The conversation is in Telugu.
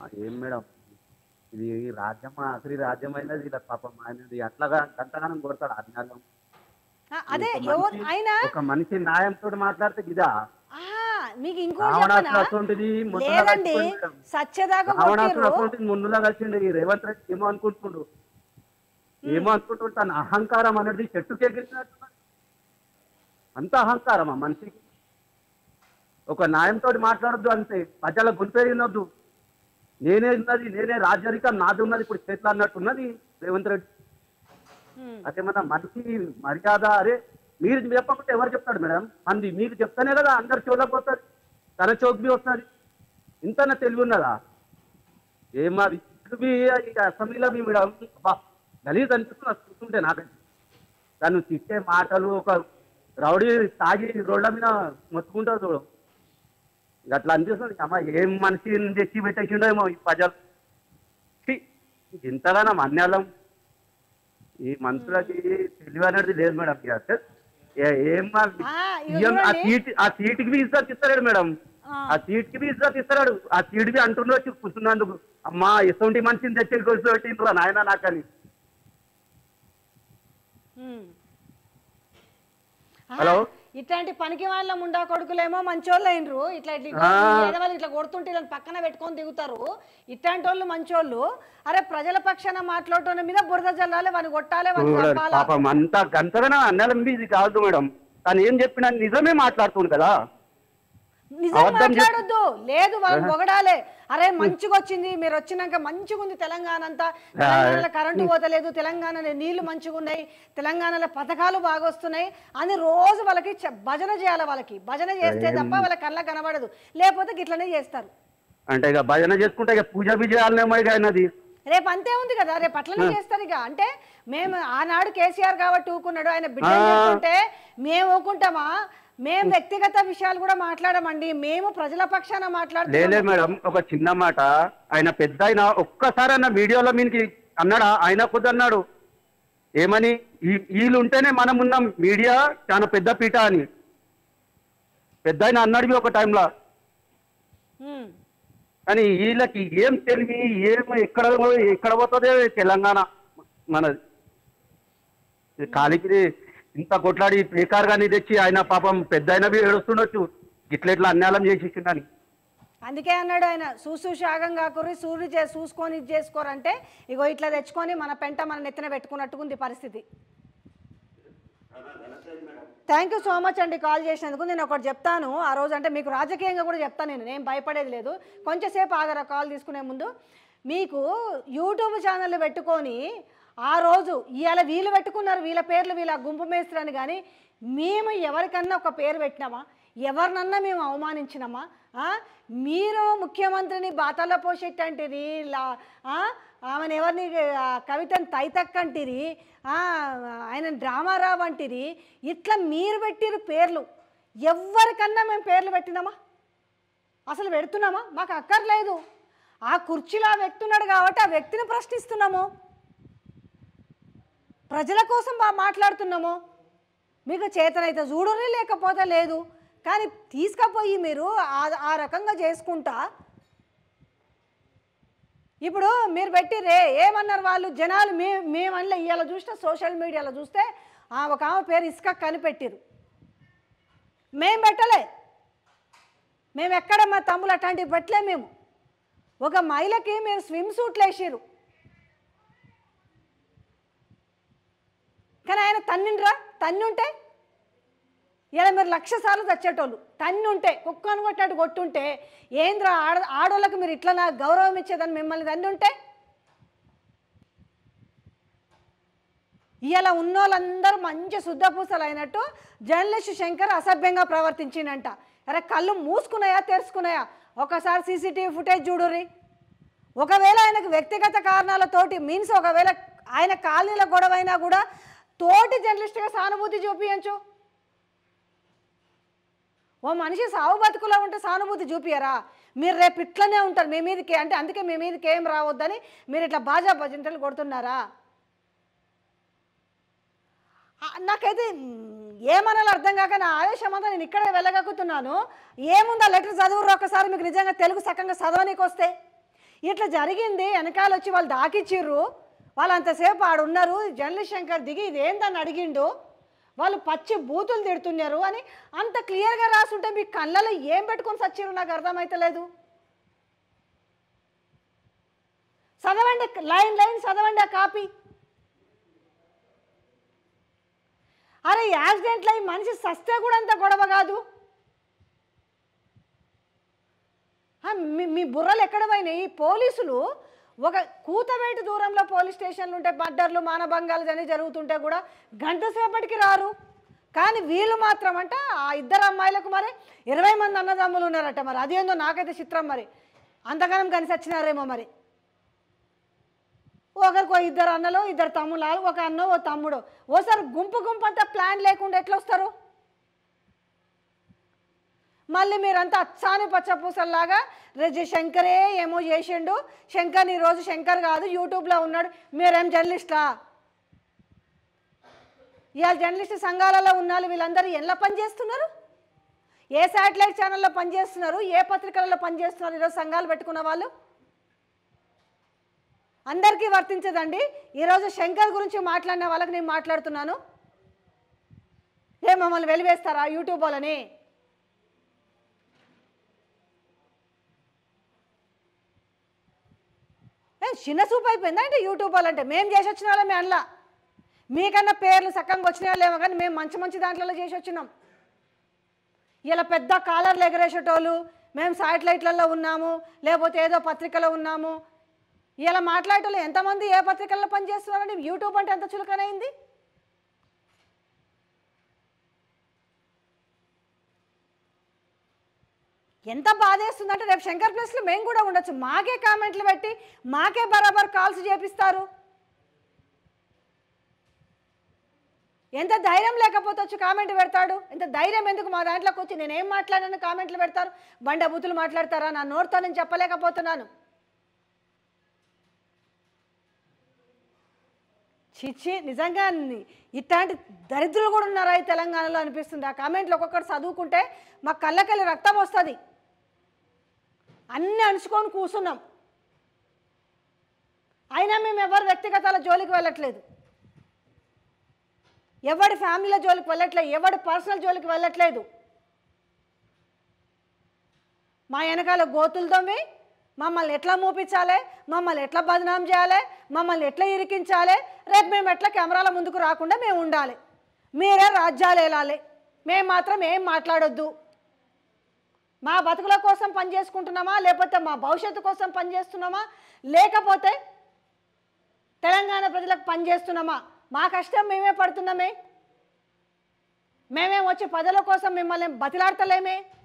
ఏం మేడం ఇది రాజ్యం అసలు రాజ్యం అయినది ఇలా పాపం ఆయనది అట్లాగా గంటగానం కొడతాడు అజ్ఞానం ఆ, అదే ఒక ఎవరు మనిషి- ఆయన ఒక మనిషి న్యాయంతో మాట్లాడితే ఇదా ఆ, మీకు ఇంకోటి రావణాసుడు చెప్పనా అటువంటిది ముందులా లేదండి కలిసిపోయింది మేడం. సత్యదాకా రావణాసుడు కొట్టిర్రు అటువంటిది ముందులా కలిసిండు ఈ రేవంత్ రెడ్డి ఏమో అనుకుంటుండు ఏమో అనుకుంటుండు తన అహంకారం అనేది చెట్టుకి ఎగిరినట్టు అంత అహంకారం ఆ మనిషికి ఒక న్యాయంతో మాట్లాడొద్దు అంతే ప్రజల గుంపెరిగినొద్దు నేనే ఉన్నది నేనే రాజరికం నాది ఉన్నది ఇప్పుడు చేతిలో అన్నట్టు ఉన్నది రేవంత్ రెడ్డి ఉమ్. అదేమన్నా మనిషి మర్యాద అరే మీరు చెప్పకపోతే ఎవరు చెప్తాడు మేడం అంది మీకు చెప్తానే కదా అందరు చెవులకు పోతుంది తన చౌక్ బి వస్తుంది ఇంతనే తెలివి ఉన్నదా ఏమా ఇవి అసెంబ్లీలో మీ మేడం బా గలీజ్ అనిపిస్తుంది అది చూస్తుంటే నాకైతే తను తిట్టే మాటలు ఒక రౌడీ తాగి రోడ్ల మీద మొత్తుకుంటారు చూడు ఇక అట్లా అనిపిస్తుంది అమ్మ ఏం మనిషిని తెచ్చి పెట్టేసిండో ఏమో ఈ ప్రజలు ఛీ, ఇంతగానో అన్యాలం ఈ మనుషులకి తెలివి అనేది లేదు మేడం ఇక అసలు. ఏ- ఏం మా- ఆ, ఇగో ఇయ్యం- ఆ చూడండి. సీట్ ఆ సీట్కి బి ఇజ్జత్ ఇస్తాడు మేడం ఆ. ఆ సీట్కి బి ఇజ్జత్ ఇస్తాడు ఆ సీట్ బి అంటుండొచ్చు కూర్చున్నందుకు అమ్మా ఎటువంటి మనిషిని తెచ్చి కూర్చోబెట్టిండ్రు నాయన నాకని ఉమ్. ఆ, హలో? ఇట్లాంటి పనికి వాళ్ళ ముండా కొడుకులేమో మంచోళ్ళు అయినరు ఇట్లా ఇట్లా ఆ. పేదవాళ్ళు ఇట్లా కొడుతుంటే వీళ్ళని పక్కన పెట్టుకొని దిగుతారు ఇట్లాంటి వాళ్ళు మంచోళ్ళు అరే ప్రజల పక్షాన మాట్లాడటం మీద బురద జల్లాలి వాని కొట్టాలి వాని చూడండి, చంపాలి పాపం అంతా గంతగానే అన్యాలం ఇది కాదు మేడం తను ఏం చెప్పినా నిజమే మాట్లాడుతుంది కదా నిజం అబద్ధం చెప్- మాట్లాడొద్దు లేదు వాళ్ళని పొగడాలి అరే మంచిగా వచ్చింది మీరు వచ్చినాక మంచిగా ఉంది తెలంగాణ అంతా తెలంగాణలో కరెంటు పోతలేదు తెలంగాణలో నీళ్లు మంచిగా ఉన్నాయి తెలంగాణలో పథకాలు బాగా వస్తున్నాయి అని రోజు వాళ్ళకి చె- భజన చేయాలి వాళ్ళకి భజన చేస్తే తప్ప వాళ్ళ కళ్ళ కనబడదు లేకపోతే గిట్లనే చేస్తారు అంటే ఇక భజన చేసుకుంటే ఇక పూజ విజయాలనేమో ఇక ఆయనది రేపు అంతే ఉంది కదా రేపు అట్లనే చేస్తారు ఇక అంటే మేము ఆనాడు కేసీఆర్ కాబట్టి ఊకున్నాడు ఆయన బిడ్డ ఆ. చేసుకుంటే మేము ఊకుంటామా మేము వ్యక్తిగత విషయాలు కూడా మాట్లాడమండి మేము ప్రజల పక్షాన లేలే మాట్లాడుతున్నాం మేడం ఒక చిన్న మాట ఆయన పెద్ద ఆయన ఒక్కసారి అన్న వీడియోలో మీనికి అన్నాడా ఆయన కొద్ది అన్నాడు ఏమని ఈ- వీళ్ళు ఉంటేనే మనం ఉన్నాం మీడియా చాలా పెద్ద పీట అని పెద్ద ఆయన అన్నాడు ఒక టైంలో ఉమ్. కానీ వీళ్ళకి ఏం తెలివి ఏం ఎక్కడ ఎక్కడ పోతుందే తెలంగాణ మనది ఈ కాలికి ఇంత కొట్లాడి బేకార్ గాని తెచ్చి ఆయన పాపం పెద్ద ఆయన ఏడుస్తుండొచ్చు ఇట్లా ఇట్లా అన్యాయం చేసేసిండని అందుకే అన్నాడు ఆయన చూసు శాగం కాకుర్రి సూర్యుడు చే చూసుకొని ఇది చేసుకోరంటే ఇగో ఇట్లా తెచ్చుకొని మన పెంట మన నెత్తిన పెట్టుకున్నట్టుకుంది పరిస్థితి థ్యాంక్ యూ సో మచ్ అండి కాల్ చేసినందుకు నేను ఒకటి చెప్తాను ఆ రోజు అంటే మీకు రాజకీయంగా కూడా చెప్తాను నేను నేను భయపడేది లేదు కొంచెంసేపు ఆగరా కాల్ తీసుకునే ముందు మీకు యూట్యూబ్ ఛానల్ పెట్టుకొని ఆ రోజు ఇవాళ వీళ్ళు పెట్టుకున్నారు వీళ్ళ పేర్లు వీళ్ళ గుంపు మేస్త్రని కానీ మేము ఎవరికన్నా ఒక పేరు పెట్టినామా ఎవరినన్నా మేము అవమానించినామా ఆ? మీరు ముఖ్యమంత్రిని బాతాలో పోసేటంటిరి లా ఆ? ఆమెను ఎవరిని ఆ, కవితను తైతక్కంటిరి ఆ, ఆయన డ్రామారావు అంటిరి ఇట్లా మీరు పెట్టిరు పేర్లు ఎవరికన్నా మేము పేర్లు పెట్టినామా అసలు పెడుతున్నామా మాకు అక్కర్లేదు ఆ కుర్చీలో ఆ వ్యక్తి ఉన్నాడు కాబట్టి ఆ వ్యక్తిని ప్రశ్నిస్తున్నాము ప్రజల కోసం బా మాట్లాడుతున్నాము మీకు చేతనైతే చూడని లేకపోతే లేదు కానీ తీసుకపోయి మీరు ఆ ఆ రకంగా చేసుకుంటా ఇప్పుడు మీరు పెట్టిరే ఏమన్నారు వాళ్ళు జనాలు మే మేమనలే ఇవాళ చూస్తే సోషల్ మీడియాలో చూస్తే ఆ ఒక ఆమె పేరు ఇసుక కనిపెట్టిరు మేం పెట్టలే మేము ఎక్కడ మా తమ్ములు అట్లాంటివి పెట్టలే మేము ఒక మహిళకి మీరు స్విమ్ సూట్లు వేసిరు కానీ ఆయన తన్నిండ్రా తన్నుంటే ఇలా మీరు లక్ష సార్లు చచ్చేటోళ్ళు తన్నుంటే కుక్కను కొట్టినట్టు కొట్టుంటే ఏంద్రా ఆడ ఆడోళ్ళకి మీరు ఇట్లా నాకు గౌరవం ఇచ్చేదని మిమ్మల్ని తన్నుంటే ఇలా ఉన్నోళ్ళందరూ మంచి శుద్ధపూసలు అయినట్టు జర్నలిస్ట్ శంకర్ అసభ్యంగా ప్రవర్తించిండంట అరే కళ్ళు మూసుకున్నాయా తెరుచుకున్నాయా ఒకసారి సీసీటీవీ ఫుటేజ్ చూడుర్రి ఒకవేళ ఆయనకు వ్యక్తిగత కారణాలతోటి మీన్స్ ఒకవేళ ఆయన కాలనీల గొడవైనా కూడా తోటి జర్నలిస్ట్గా సానుభూతి చూపించు ఓ మనిషి సావు బతుకులో ఉంటే సానుభూతి చూపియరా మీరు రేపు ఇట్లనే ఉంటారు మీ మీదకి అంటే అందుకే మీ మీదకి ఏం రావద్దని మీరు ఇట్లా బాజా భజంటలు కొడుతున్నారా ఆ, నాకైతే మ్, ఏమనాలో అర్థం కాక నా ఆవేశం అంతా నేను ఇక్కడే వెళ్ళగక్కుతున్నాను ఏముందా లెటర్ చదువురు ఒకసారి మీకు నిజంగా తెలుగు సకంగా చదవనీకి వస్తే ఇట్లా జరిగింది వెనకాల వచ్చి వాళ్ళు దాకిచ్చిర్రు వాళ్ళు అంతసేపు ఆడున్నారు జర్నలిస్ట్ శంకర్ దిగి ఇది ఏందని అడిగిండు వాళ్ళు పచ్చి బూతులు తిడుతున్నారు అని అంత క్లియర్గా రాసుంటే మీ కళ్ళలో ఏం పెట్టుకొని సచ్చిర్రు నాకు అర్థమైతలేదు చదవండి లైన్ లైన్ చదవండి ఆ కాపీ అరే యాక్సిడెంట్లు అయి మనిషి సస్తే కూడా అంత గొడవ కాదు ఆ, మీ మీ బుర్రలు ఎక్కడ పోయినాయి ఈ పోలీసులు ఒక కూతవేటు దూరంలో పోలీస్ స్టేషన్లు ఉంటే మర్డర్లు మానభంగాలు అని జరుగుతుంటే కూడా గంట సేపటికి రారు కానీ వీళ్ళు మాత్రం అంట ఆ ఇద్దరు అమ్మాయిలకు మరి ఇరవై మంది అన్నదమ్ములు ఉన్నారట మరి అదేందో నాకైతే చిత్రం మరి అంతగానం కలిసి వచ్చినారేమో మరి ఒకరికి ఓ ఇద్దరు అన్నలు ఇద్దరు తమ్ముళ్ళు ఒక అన్న ఓ తమ్ముడు ఓసారి గుంపు గుంపు అంతా ప్లాన్ లేకుండా ఎట్లా వస్తారు మళ్ళీ మీరంతా అచ్చాని పచ్చపూసల్లాగా రేజు శంకరే ఏమో చేసిండు శంకర్ ఈ రోజు శంకర్ కాదు యూట్యూబ్లో ఉన్నాడు మీరేం జర్నలిస్టా ఇవాళ జర్నలిస్ట్ సంఘాలలో ఉన్న వీళ్ళందరూ ఎలా పనిచేస్తున్నారు ఏ శాటిలైట్ ఛానల్లో పనిచేస్తున్నారు ఏ పత్రికలలో పనిచేస్తున్నారు ఈరోజు సంఘాలు పెట్టుకున్న వాళ్ళు అందరికీ వర్తించదండి ఈరోజు శంకర్ గురించి మాట్లాడిన వాళ్ళకి నేను మాట్లాడుతున్నాను ఏ మమ్మల్ని వెలివేస్తారా యూట్యూబ్ వాళ్ళని ఏ చిన్న సూప్ అయిపోయిందా అంటే యూట్యూబ్ వాళ్ళంటే మేము చేసి వచ్చిన వాళ్ళమే అందులో మీకన్నా పేర్లు సక్కంగా వచ్చినాయో లేవో కానీ మేము మంచి మంచి దాంట్లో చేసి వచ్చినాం ఇలా పెద్ద కాలర్లు ఎగరేసేటోళ్ళు మేము శాటిలైట్లలో ఉన్నాము లేకపోతే ఏదో పత్రికలో ఉన్నాము ఇలా మాట్లాడేటోళ్ళు ఎంతమంది ఏ పత్రికల్లో పనిచేస్తున్నారండి యూట్యూబ్ అంటే ఎంత చులకనైంది ఎంత బాధేస్తుందంటే రేపు శంకర్ ప్లేస్లో మేము కూడా ఉండొచ్చు మాకే కామెంట్లు పెట్టి మాకే బరాబర్ కాల్స్ చేపిస్తారు ఎంత ధైర్యం లేకపోతే వచ్చి కామెంట్ పెడతాడు ఎంత ధైర్యం ఎందుకు మా దాంట్లోకి వచ్చి నేనేం మాట్లాడాను కామెంట్లు పెడతారు బండ బూతులు మాట్లాడతారా నా నోరుతో నేను చెప్పలేకపోతున్నాను చిచ్చి నిజంగా ని- ఇట్లాంటి దరిద్రులు కూడా ఉన్నారా ఈ తెలంగాణలో అనిపిస్తుంది ఆ కామెంట్లు ఒక్కొక్కటి చదువుకుంటే మా కళ్ళకెళ్ళి రక్తం వస్తుంది అన్నీ అణుచుకొని కూర్చున్నాం అయినా మేము ఎవరు వ్యక్తిగతాల జోలికి వెళ్ళట్లేదు ఎవడి ఫ్యామిలీల జోలికి వెళ్ళట్లేదు ఎవడి పర్సనల్ జోలికి వెళ్ళట్లేదు మా వెనకాల గోతులు తోమి మమ్మల్ని ఎట్లా మూపించాలి మమ్మల్ని ఎట్లా బదనాం చేయాలి మమ్మల్ని ఎట్లా ఇరికించాలి రేపు మేము ఎట్లా కెమెరాల ముందుకు రాకుండా మేము ఉండాలి మీరే రాజ్యాలు వెళ్ళాలి మేము మాత్రం ఏం మాట్లాడొద్దు మా బతుకుల కోసం పనిచేసుకుంటున్నామా లేకపోతే మా భవిష్యత్తు కోసం పనిచేస్తున్నామా లేకపోతే తెలంగాణ ప్రజలకు పనిచేస్తున్నామా మా కష్టం మేమే పడుతున్నామే మేమేం వచ్చి ప్రజల కోసం మిమ్మల్ని బతిలాడతలేమే